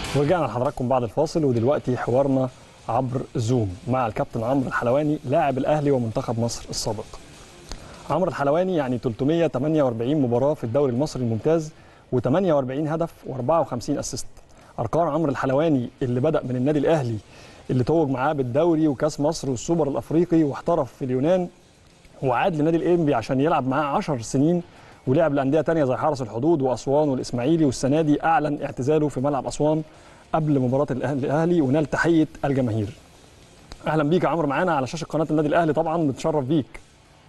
ورجعنا لحضراتكم بعد الفاصل ودلوقتي حوارنا عبر زوم مع الكابتن عمرو الحلواني لاعب الاهلي ومنتخب مصر السابق. عمرو الحلواني يعني 348 مباراه في الدوري المصري الممتاز و48 هدف و54 اسيست. ارقام عمرو الحلواني اللي بدا من النادي الاهلي اللي توج معاه بالدوري وكاس مصر والسوبر الافريقي واحترف في اليونان وعاد لنادي الانبي عشان يلعب معاه 10 سنين ولعب لانديه ثانيه زي حرس الحدود واسوان والاسماعيلي والسنه دي اعلن اعتزاله في ملعب اسوان قبل مباراه الاهلي ونال تحيه الجماهير. اهلا بيك يا عمرو معانا على شاشه قناه النادي الاهلي طبعا بنتشرف بيك.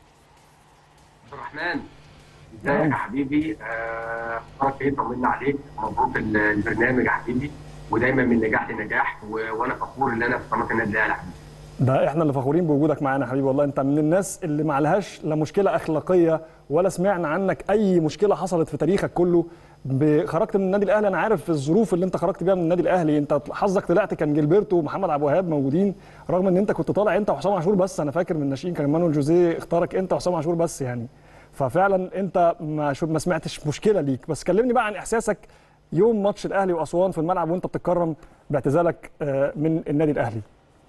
عبد الرحمن ازيك يا حبيبي اخبارك ايه طمنا عليك مبروك البرنامج يا حبيبي ودايما من نجاح لنجاح و... وانا فخور ان انا في قناه النادي الاهلي يا حبيبي ده احنا اللي فخورين بوجودك معانا يا حبيبي والله انت من الناس اللي ما عليهاش لا مشكله اخلاقيه ولا سمعنا عنك اي مشكله حصلت في تاريخك كله خرجت من النادي الاهلي انا عارف الظروف اللي انت خرجت بيها من النادي الاهلي انت حظك طلعت كان جilberto ومحمد عبد الوهاب موجودين رغم ان انت كنت طالع انت وحسام عاشور بس انا فاكر من الناشئين كان مانويل جوزيه اختارك انت وحسام عاشور بس يعني ففعلا انت ما ما سمعتش مشكله ليك بس كلمني بقى عن احساسك يوم ماتش الاهلي واسوان في الملعب وانت بتتكرم باعتزالك من النادي الاهلي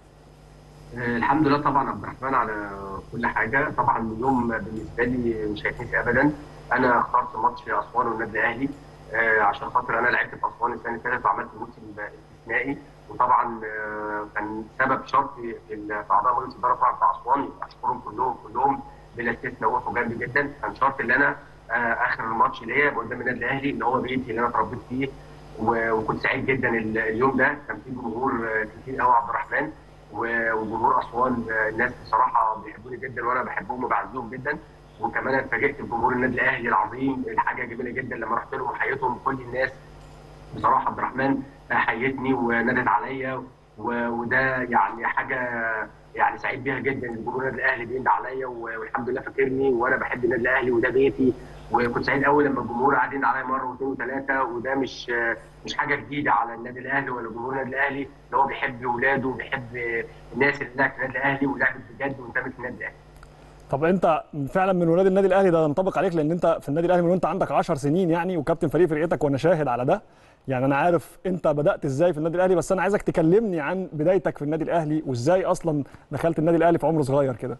الحمد لله طبعا عبد الرحمن على كل حاجه طبعا اليوم بالنسبه لي مش هيتنسي ابدا انا اخترت ماتش اسوان والنادي الاهلي عشان خاطر انا لعبت في اسوان السنه اللي فاتت وعملت موسم استثنائي وطبعا كان سبب شرطي في اعضاء مجلس الاداره طبعا في اسوان اشكرهم كلهم كلهم بلا استثناء وقفوا جنبي جدا كان شرط ان انا اخر الماتش ليا قدام النادي الاهلي اللي هو بيتي اللي انا اتربيت فيه وكنت سعيد جدا اليوم ده كان في جمهور كتير قوي عبد الرحمن وجمهور اسوان الناس بصراحه بيحبوني جدا وانا بحبهم وبعزهم جدا وكمان اتفاجئت بجمهور النادي الاهلي العظيم الحاجه جميله جدا لما رحت لهم وحييتهم كل الناس بصراحه عبد الرحمن حيتني ونادت عليا وده يعني حاجه يعني سعيد بيها جدا جمهور النادي الاهلي بيند عليا والحمد لله فاكرني وانا بحب النادي الاهلي وده بيتي وكنت سعيد قوي لما الجمهور قاعد يند عليا مره واثنين وثلاثه وده مش مش حاجه جديده على النادي الاهلي ولا جمهور النادي الاهلي اللي هو بيحب اولاده وبيحب الناس اللي لعبت في النادي الاهلي ولعبت بجد وانتمت النادي الاهلي. طب انت فعلا من ولاد النادي الاهلي ده ينطبق عليك لان انت في النادي الاهلي من وانت عندك 10 سنين يعني وكابتن فريق فرقتك وانا شاهد على ده يعني انا عارف انت بدات ازاي في النادي الاهلي بس انا عايزك تكلمني عن بدايتك في النادي الاهلي وازاي اصلا دخلت النادي الاهلي في عمر صغير كده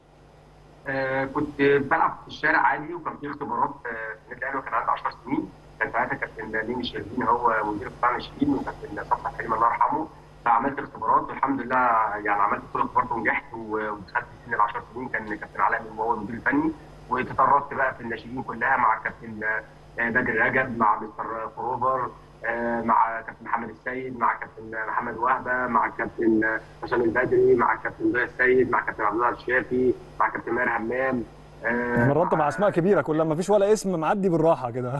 آه كنت بلعب في الشارع عادي وكان في اختبارات في النادي الاهلي وكان عندي 10 سنين كان ساعتها كابتن ليني شيرين هو مدير قطاع الناشئين وكابتن صفحه حليم الله يرحمه فعملت اختبارات والحمد لله يعني عملت كل الاختبارات ونجحت ودخلت سن ال 10 سنين كان كابتن علاء هو المدير الفني وتطرقت بقى في الناشئين كلها مع كابتن بدر رجب مع مستر فروفر مع كابتن محمد السيد مع كابتن محمد وهبه مع كابتن حسام البدري مع كابتن ضياء السيد مع كابتن عبد الله الشافي مع كابتن ماهر همام مرنت مع اسماء كبيره كلها ما فيش ولا اسم معدي بالراحه كده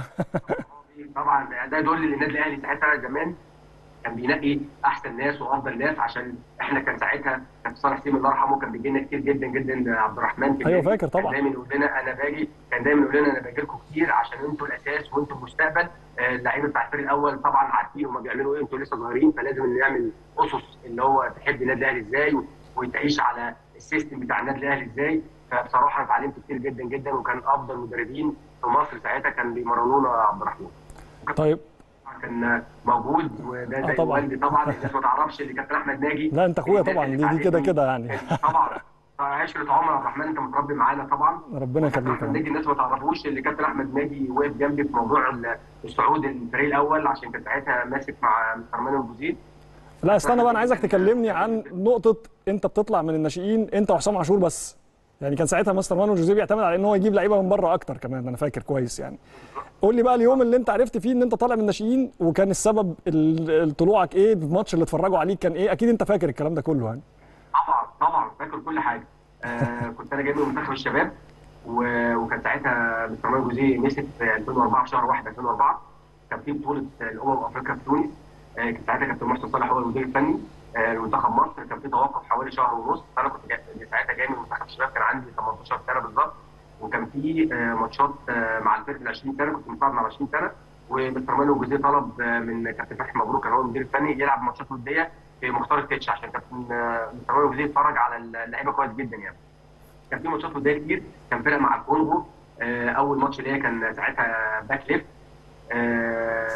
طبعا ده يدل ان النادي الاهلي ساعتها زمان كان بينقي احسن ناس وافضل ناس عشان احنا كان ساعتها كابتن صالح سليم الله يرحمه كان بيجي لنا كتير جدا جدا عبد الرحمن ايوه فاكر طبعا كان دايما يقول لنا انا باجي كان دايما يقول لنا انا باجي لكم كتير عشان انتوا الاساس وانتوا المستقبل اللعيبه بتاع الفريق الاول طبعا عارفين هم بيعملوا ايه انتوا لسه صغيرين فلازم نعمل اسس اللي هو تحب النادي الاهلي ازاي وتعيش على السيستم بتاع النادي الاهلي ازاي فبصراحه انا اتعلمت كتير جدا جدا وكان افضل مدربين في مصر ساعتها كان بيمرنونا عبد الرحمن طيب كان موجود وده زي طبعا والدي طبعا الناس ما تعرفش اللي كابتن احمد ناجي لا انت اخويا طبعا دي, دي كده كده يعني طبعا عشرة عمر عبد الرحمن انت متربي معانا طبعا ربنا يخليك احمد ناجي الناس ما تعرفوش اللي كابتن احمد ناجي وقف جنبي في موضوع الصعود الفريق الاول عشان كان ساعتها ماسك مع مستر مانويل بوزيد لا استنى بقى انا عايزك تكلمني عن نقطه انت بتطلع من الناشئين انت وحسام عاشور بس يعني كان ساعتها مستر مانويل جوزيه بيعتمد على ان هو يجيب لعيبه من بره اكتر كمان انا فاكر كويس يعني قول لي بقى اليوم اللي انت عرفت فيه ان انت طالع من الناشئين وكان السبب طلوعك ايه الماتش اللي اتفرجوا عليك كان ايه اكيد انت فاكر الكلام ده كله يعني طبعا طبعا فاكر كل حاجه آه كنت انا جاي من منتخب الشباب وكان ساعتها مستر مانويل جوزيه مسك في 2004 في شهر 1 2004 كان في بطوله الامم افريقيا في تونس آه كان ساعتها كابتن محسن صالح هو المدير الفني لمنتخب آه مصر كان في توقف حوالي شهر ونص انا كنت ساعتها جاي من منتخب الشباب كان عندي 18 سنه بالظبط وكان في ماتشات مع الفرقه ال 20 سنه كنت مساعد مع 20 سنه ومستر مانو جوزيه طلب من كابتن فتحي مبروك كان هو المدير الفني يلعب ماتشات وديه في مختار التتش عشان كابتن مستر مانو جوزيه اتفرج على اللعيبه كويس جدا يعني. كان في ماتشات وديه كتير كان فرقه مع الكونغو اول ماتش ليا كان ساعتها باك ليفت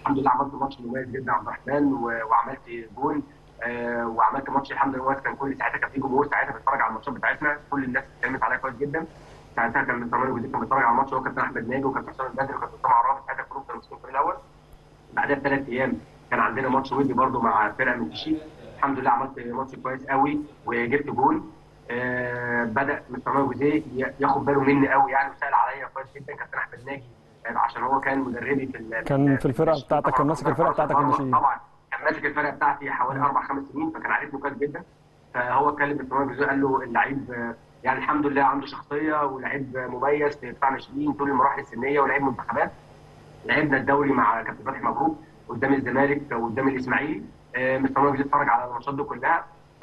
الحمد لله عملت ماتش مميز جدا عبد الرحمن و- وعملت جول آه، وعملت ماتش الحمد لله كان كل ساعتها كان في جمهور ساعتها بيتفرج على الماتشات بتاعتنا كل الناس اتكلمت عليا كويس جدا ساعتها كان مستر مانويل جوزيه كان بيتفرج على الماتش هو كابتن احمد ناجي وكابتن حسام البدري وكابتن اسامه عرابي ساعتها كلهم كانوا ماسكين الفريق الاول بعدها بثلاث ايام كان عندنا ماتش ودي برده مع فرقه من تشيك الحمد لله عملت ماتش كويس قوي وجبت جول آه بدا مستر مانويل جوزيه ي- ياخد باله مني قوي يعني وسال عليا كويس جدا كابتن احمد ناجي آه، عشان هو كان مدربي في ال- كان في الفرقة الناشئين بتاعتك، طبعاً. كان ماسك الفرقة بتاعتك طبعاً الناشئين. طبعا كان ماسك الفرقه بتاعتي حوالي اربع خمس سنين فكان عارفني كويس جدا فهو كلم مستر مانويل جوزيه قال له اللعيب آه، يعني الحمد لله عنده شخصيه ولعيب مميز في قطاع ناشئين طول المراحل السنيه ولعيب منتخبات لعبنا الدوري مع كابتن فتحي مبروك قدام الزمالك وقدام الاسماعيلي آه، مستر مانويل اتفرج على الماتشات دي كلها ف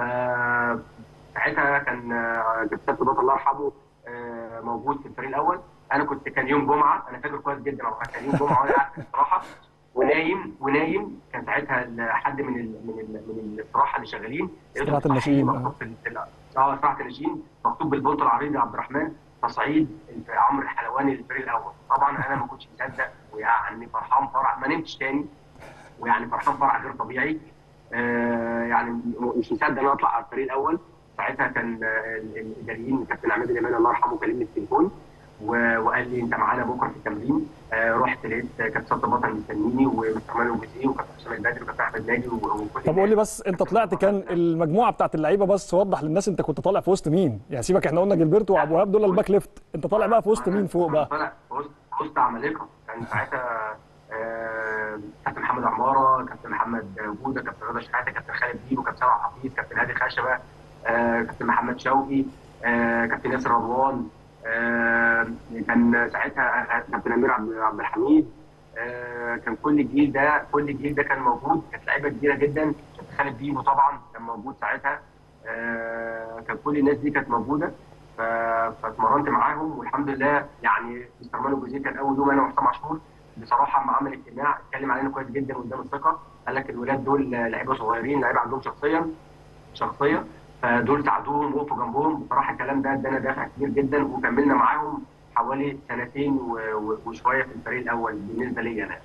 ساعتها كان آه، كابتن ثابت بطل الله يرحمه آه، موجود في الفريق الاول انا كنت كان يوم جمعه انا فاكر كويس جدا والله كان يوم جمعه وانا قاعد في الاستراحه ونايم ونايم كان ساعتها ال- حد من ال من ال من الاستراحه اللي شغالين استراحة الناشئين، مكتوب في ال- في ال- اه استراحه الناشئين مكتوب بالبنط العريض يا عبد الرحمن تصعيد عمرو الحلواني للفريق الاول طبعا انا ما كنتش مصدق ويعني فرحان فرح ما نمتش تاني ويعني فرحان فرح غير طبيعي آه يعني مش مصدق ان انا اطلع على الفريق الاول ساعتها كان آه، ال- الاداريين كابتن عماد اليمان الله يرحمه كلمني في التليفون و- وقال لي انت معانا بكره في التمرين آه رحت لقيت كابتن صد بطل مستنيني ومستر مانويل جوزيه وكابتن حسام البدري وكابتن احمد ناجي و- وكل طب قول لي بس انت طلعت كان المجموعه بتاعت اللعيبه بس وضح للناس انت كنت طالع في وسط مين يعني سيبك احنا قلنا جilberto وابو وهاب دول الباك ليفت انت طالع بقى في وسط مين فوق بقى طالع في وسط في وسط عمالقه كان ساعتها آه، كابتن محمد عماره كابتن محمد جوده كابتن رضا شحاته كابتن خالد بيبو كابتن سامع حفيظ كابتن هادي خشبه آه، كابتن محمد شوقي آه، كابتن ياسر رضوان آه، كان ساعتها كابتن امير عبد عبد الحميد آه، كان كل الجيل ده كل الجيل ده كان موجود كانت لعيبه كبيره جدا كابتن خالد بيبو طبعا كان موجود ساعتها آه، كان كل الناس دي كانت موجوده ف- فاتمرنت معاهم والحمد لله يعني مستر مانو جوزيه كان اول يوم انا وحسام عاشور بصراحه مع عمل اجتماع اتكلم علينا كويس جدا قدام الثقه قال لك الولاد دول لعيبه صغيرين لعيبه عندهم شخصيه شخصيه فدول ساعدوهم وقفوا جنبهم بصراحه الكلام ده ادانا دافع كبير جدا وكملنا معاهم حوالي سنتين و- و- وشويه في الفريق الاول بالنسبه لي انا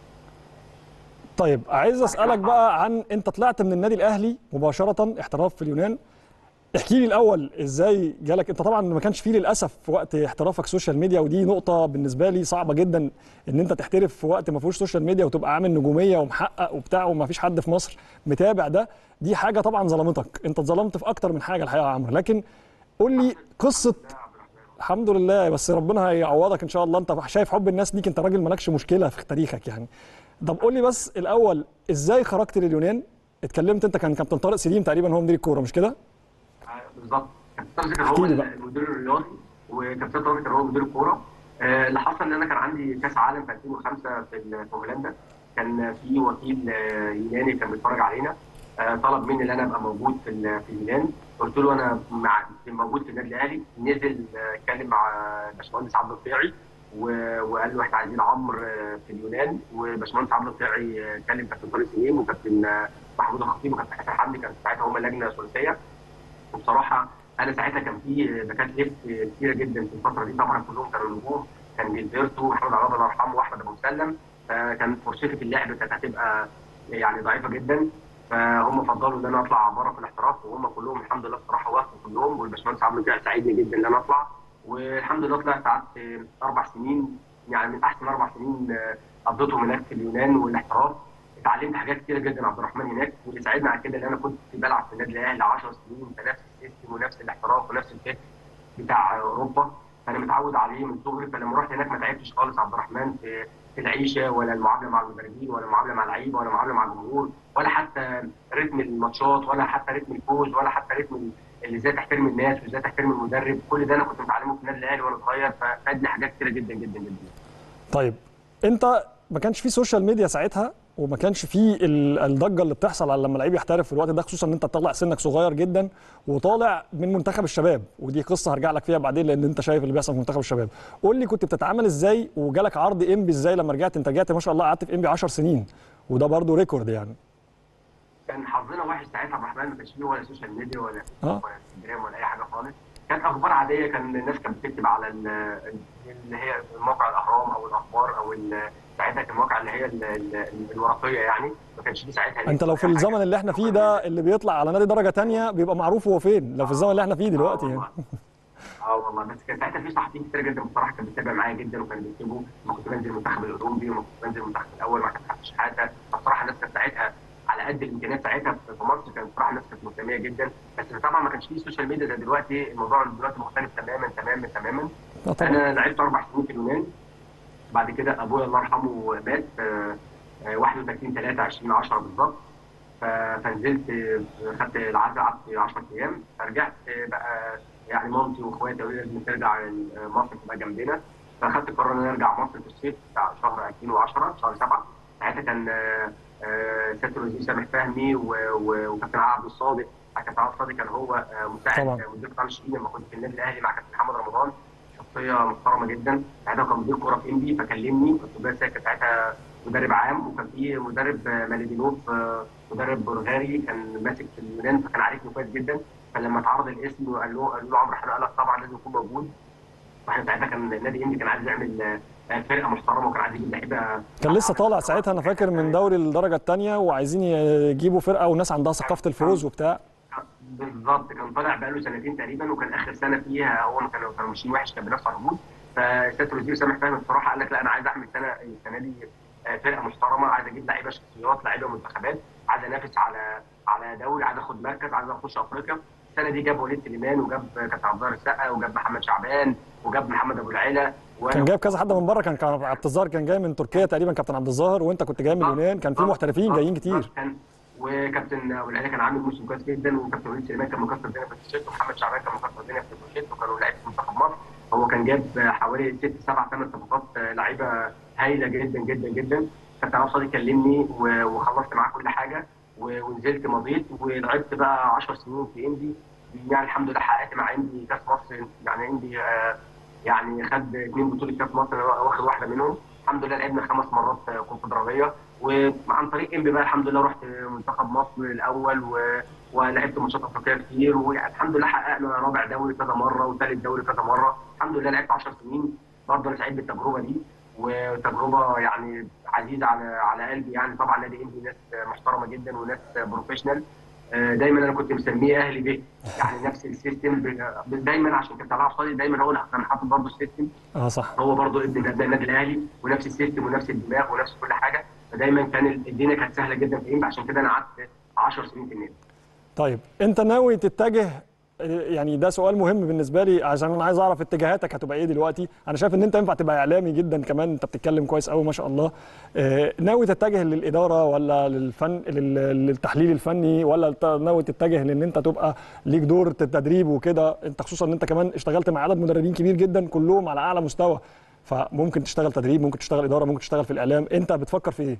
طيب عايز اسالك بقى عن انت طلعت من النادي الاهلي مباشره احتراف في اليونان احكي لي الاول ازاي جالك انت طبعا ما كانش فيه للاسف في وقت احترافك سوشيال ميديا ودي نقطه بالنسبه لي صعبه جدا ان انت تحترف في وقت ما فيهوش سوشيال ميديا وتبقى عامل نجوميه ومحقق وبتاع وما فيش حد في مصر متابع ده دي حاجه طبعا ظلمتك انت اتظلمت في اكتر من حاجه الحقيقه يا عمرو لكن قول لي قصه الحمد لله بس ربنا هيعوضك ان شاء الله انت شايف حب الناس ليك انت راجل مالكش مشكله في تاريخك يعني طب قول لي بس الاول ازاي خرجت لليونان اتكلمت انت كان كابتن طارق سليم تقريبا هو مدير الكوره مش كده بالظبط كابتن طارق كان احكي هو لي بقى. المدير الرياضي وكابتن طارق كان هو مدير الكوره آه، اللي حصل ان انا كان عندي كاس عالم في 2005 في ال- في هولندا كان في وكيل آه، يوناني كان بيتفرج علينا آه، طلب مني ان انا ابقى موجود في ال- في اليونان قلت له انا مع موجود في النادي الاهلي نزل آه، اتكلم مع باشمهندس عبد القيعي و- وقال له احنا عايزين عمرو آه، في اليونان وباشمهندس عبد القيعي آه، كلم كابتن طارق سليم وكابتن آه، محمود الخطيب وكابتن حسن حمدي كان ساعتها هم لجنه ثلاثيه وبصراحه انا ساعتها كان في باكات ليفت كتيره جدا في الفتره دي طبعا كلهم كانوا نجوم كان جilberto ومحمد عرابه الله يرحمه واحمد ابو مسلم فكان فرصتي في اللعب كانت هتبقى يعني ضعيفه جدا فهم فضلوا ان انا اطلع بره في الاحتراف وهم كلهم الحمد لله الصراحه وافقوا كلهم والباشمهندس عبد الجليل ساعدني جدا ان انا اطلع والحمد لله طلعت قعدت اربع سنين يعني من احسن اربع سنين آه، قضيتهم هناك في اليونان والاحتراف اتعلمت حاجات كتيره جدا عبد الرحمن هناك واللي ساعدني على كده ان انا كنت بلعب في النادي الاهلي 10 سنين فنفس السيستم ونفس الاحتراف ونفس الفكر بتاع اوروبا فانا متعود عليه من صغري فلما رحت هناك ما تعبتش خالص عبد الرحمن في في العيشه ولا المعامله مع المدربين ولا المعامله مع اللعيبه ولا المعامله مع الجمهور ولا حتى رتم الماتشات ولا حتى رتم الفوز ولا حتى رتم ال- اللي ازاي تحترم الناس وازاي تحترم المدرب كل ده انا كنت متعلمه في النادي الاهلي وانا صغير ففادني حاجات كتيره جدا جدا جدا طيب انت ما كانش في سوشيال ميديا ساعتها وما كانش في ال- الضجه اللي بتحصل على لما لعيب يحترف في الوقت ده خصوصا ان انت طالع سنك صغير جدا وطالع من منتخب الشباب ودي قصه هرجع لك فيها بعدين لان انت شايف اللي بيحصل في منتخب الشباب قول لي كنت بتتعامل ازاي وجالك عرض انبي ازاي لما رجعت انت رجعت ما شاء الله قعدت في انبي 10 سنين وده برضو ريكورد يعني كان حظنا وحش ساعتها عبد الرحمن ما كانش فيه ولا سوشيال ميديا ولا آه. ولا انستجرام ولا اي حاجه خالص كانت اخبار عاديه كان الناس كانت بتكتب على ال- اللي هي موقع الاهرام او الاخبار او ال- ساعتها كان المواقع اللي هي ال- ال- الورقيه يعني ما كانش دي ساعتها انت لو في الزمن اللي احنا فيه ده اللي بيطلع على نادي درجه تانية بيبقى معروف هو فين لو في الزمن اللي احنا فيه دلوقتي يعني اه والله بس كان ساعتها في صحفيين كتير جدا بصراحه كان بيتابع معايا جدا وكان بيكتبوا ما كنت بنزل المنتخب الاولمبي وما كنت بنزل المنتخب الاول مع كابتن شحاته فبصراحه الناس كانت ساعتها على قد الامكانيات ساعتها في مصر كان بصراحه الناس كانت مهتميه جدا بس طبعا ما كانش فيه سوشيال ميديا زي دلوقتي الموضوع دلوقتي مختلف تماما تماما تماما اه طبعا انا لعبت اربع سنين في اليونان بعد كده ابويا الله يرحمه مات آه، آه، 31 3 20 10 بالظبط ف- فنزلت آه، خدت العزاء قعدت 10 ايام فرجعت آه، بقى يعني مامتي واخواتي قالوا لي لازم ترجع آه، مصر تبقى جنبنا فاخدت قرار ان انا ارجع مصر في الصيف بتاع شهر 2010 شهر 7 ساعتها كان آه، آه، سياده الوزير سامح فهمي و- و- وكابتن عبد الصادق كابتن عبد الصادق كان هو آه، مساعد طبعا. آه، مدير قطاع الناشئين لما كنت في النادي الاهلي مع كابتن محمد رمضان شخصيه محترمه جدا ساعتها كان مدير كوره في انبي فكلمني كنت بس كان ساعتها مدرب عام وكان في مدرب آه، مالدينوف آه، مدرب بلغاري كان ماسك في اليونان فكان عارفني كويس جدا فلما اتعرض الاسم وقال له قال له عمرو حنان قال لك طبعا لازم يكون موجود واحنا ساعتها كان نادي انبي كان عايز يعمل آه، فرقه محترمه وكان عايز يجيب لعيبه كان لسه طالع ساعتها انا فاكر من دوري الدرجه الثانيه وعايزين يجيبوا فرقه وناس عندها ثقافه الفوز وبتاع بالظبط كان طالع بقاله سنتين تقريبا وكان اخر سنه فيها هو ما كانوا كانوا ماشيين وحش كان بنفس العروض فسياده الوزير سامح فهمي بصراحه قال لك لا انا عايز اعمل سنه السنه دي آه، فرقه محترمه عايز اجيب لعيبه شخصيات لعيبه منتخبات عايز انافس على على دوري عايز اخد مركز عايز اخش افريقيا السنه دي جاب وليد سليمان وجاب كابتن عبد الله السقا وجاب محمد شعبان وجاب محمد ابو العيله وأنا كان جايب كذا حد من بره كان كان عبد الظاهر كان جاي من تركيا تقريبا كابتن عبد الظاهر وانت كنت جاي من اليونان كان في محترفين جايين كتير كان وكابتن ابو العيله كان عامل موسم كويس جدا وكابتن وليد سليمان كان مكسر الدنيا في التيشيرت ومحمد شعبان كان مكسر الدنيا في التيشيرت وكانوا لعيبه منتخب مصر هو كان جاب حوالي ست سبع ثمان صفقات لعيبه هايله جدا جدا جدا كابتن عبد الصادق كلمني و- وخلصت معاه كل حاجه و- ونزلت مضيت ولعبت بقى 10 سنين في اندي يعني الحمد لله حققت مع اندي كاس مصر يعني اندي آه، يعني خد اثنين بطوله كاس مصر أنا واخد واحده منهم الحمد لله لعبنا خمس مرات كونفدراليه وعن طريق انبي بقى الحمد لله رحت منتخب مصر الاول و... ولعبت ماتشات افريقيه كتير والحمد لله حققنا رابع دوري كذا مره وثالث دوري كذا مره الحمد لله لعبت 10 سنين برضه انا سعيد بالتجربه دي وتجربه يعني عزيزه على على قلبي يعني طبعا نادي انبي ناس محترمه جدا وناس بروفيشنال آه، دايما انا كنت مسميه اهلي به يعني نفس السيستم ب- دايما عشان كابتن عبد الصادق دايما هو اللي كان حاطط برضه السيستم اه صح هو برضه ابن ابناء النادي الاهلي ونفس السيستم ونفس الدماغ ونفس كل حاجه فدايما كان الدنيا كانت سهله جدا في انبي عشان كده انا قعدت 10 سنين في النادي طيب انت ناوي تتجه يعني ده سؤال مهم بالنسبه لي عشان انا عايز اعرف اتجاهاتك هتبقى ايه دلوقتي انا شايف ان انت ينفع تبقى اعلامي جدا كمان انت بتتكلم كويس قوي ما شاء الله اه، ناوي تتجه للاداره ولا للفن لل- للتحليل الفني ولا انت ناوي تتجه لان انت تبقى ليك دور التدريب وكده انت خصوصا ان انت كمان اشتغلت مع عدد مدربين كبير جدا كلهم على اعلى مستوى فممكن تشتغل تدريب ممكن تشتغل اداره ممكن تشتغل في الاعلام انت بتفكر في ايه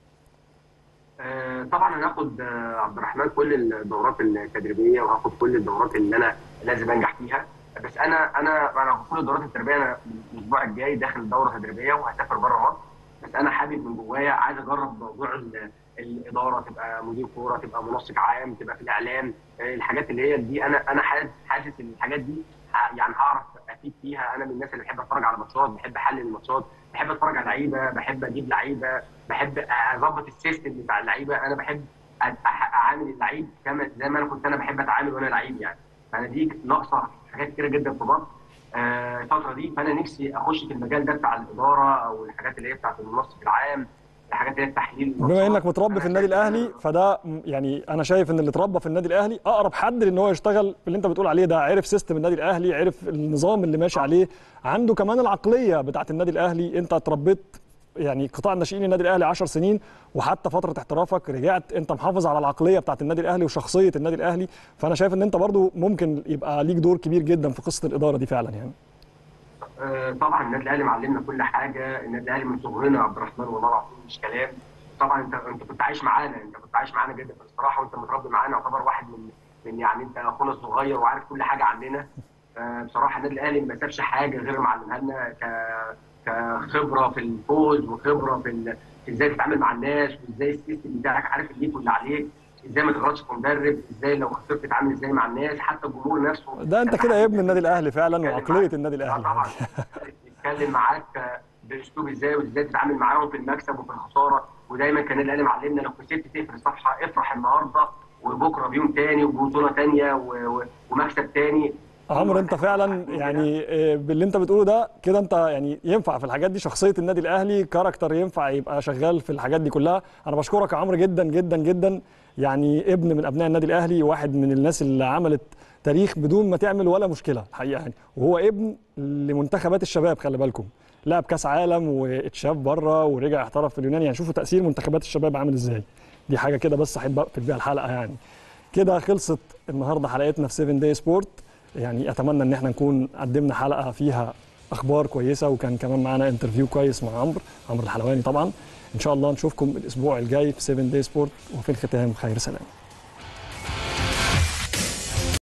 آه، طبعا انا هاخد آه، عبد الرحمن كل الدورات التدريبيه وهاخد كل الدورات اللي انا لازم انجح فيها بس انا انا انا هاخد كل الدورات التدريبيه انا الاسبوع الجاي داخل دوره تدريبيه وهسافر بره مصر بس انا حابب من جوايا عايز اجرب موضوع ال- الاداره تبقى مدير كوره تبقى منسق عام تبقى في الاعلام آه، الحاجات اللي هي دي انا انا حاسس حاسس ان الحاجات دي ه- يعني هعرف افيد فيها انا من الناس اللي بحب اتفرج على ماتشات بحب احلل الماتشات بحب اتفرج على لعيبه بحب اجيب لعيبه بحب اظبط السيستم بتاع اللعيبه انا بحب أ- أح- اعامل اللعيب كما زي ما انا كنت انا بحب اتعامل وانا لعيب يعني فانا دي ناقصه حاجات كتيره جدا في مصر آه، الفتره دي فانا نفسي اخش في المجال ده بتاع الاداره او الحاجات اللي هي بتاعت المنسق العام الحاجات اللي هي التحليل بما انك متربي في النادي الاهلي فده م- يعني انا شايف ان اللي اتربى في النادي الاهلي اقرب حد لان هو يشتغل باللي انت بتقول عليه ده عرف سيستم النادي الاهلي عرف النظام اللي ماشي عليه عنده كمان العقليه بتاعه النادي الاهلي انت اتربيت يعني قطاع الناشئين النادي الاهلي 10 سنين وحتى فتره احترافك رجعت انت محافظ على العقليه بتاعه النادي الاهلي وشخصيه النادي الاهلي فانا شايف ان انت برضو ممكن يبقى ليك دور كبير جدا في قصه الاداره دي فعلا يعني آه، طبعا النادي الاهلي معلمنا كل حاجه النادي الاهلي من صغرنا يا عبد الرحمن والله العظيم مش كلام طبعا انت انت كنت عايش معانا انت كنت عايش معانا جدا بصراحه وانت متربي معانا يعتبر واحد من من يعني انت اخونا الصغير وعارف كل حاجه عننا آه، بصراحه النادي الاهلي ما سابش حاجه غير ما علمها لنا ك كخبره في الفوز وخبره في ال... في ازاي تتعامل مع الناس وازاي السيستم بتاعك عارف اللي ليك واللي عليك ازاي ما تغلطش في مدرب ازاي لو خسرت تتعامل ازاي مع الناس حتى الجمهور نفسه ده انت كده ابن النادي الاهلي فعلا وعقليه النادي آه الاهلي طبعا يتكلم معاك باسلوب ازاي وازاي تتعامل معاهم في المكسب وفي الخساره ودايما كان الاهلي معلمنا لو كسبت تقفل الصفحه افرح النهارده وبكره بيوم تاني وبطوله تانيه و- و- ومكسب تاني عمرو انت فعلا يعني آه، باللي انت بتقوله ده كده انت يعني ينفع في الحاجات دي شخصيه النادي الاهلي كاركتر ينفع يبقى شغال في الحاجات دي كلها انا بشكرك يا عمرو جدا جدا جدا يعني ابن من ابناء النادي الاهلي واحد من الناس اللي عملت تاريخ بدون ما تعمل ولا مشكله الحقيقه يعني وهو ابن لمنتخبات الشباب خلي بالكم لعب كاس عالم واتشاف بره ورجع احترف في اليونان يعني شوفوا تاثير منتخبات الشباب عامل ازاي دي حاجه كده بس احب اقفل بيها الحلقه يعني كده خلصت النهارده حلقتنا في 7 داي سبورت يعني اتمنى ان احنا نكون قدمنا حلقه فيها اخبار كويسه وكان كمان معانا انترفيو كويس مع عمرو عمرو الحلواني طبعا ان شاء الله نشوفكم الاسبوع الجاي في 7 داي سبورت وفي الختام خير سلام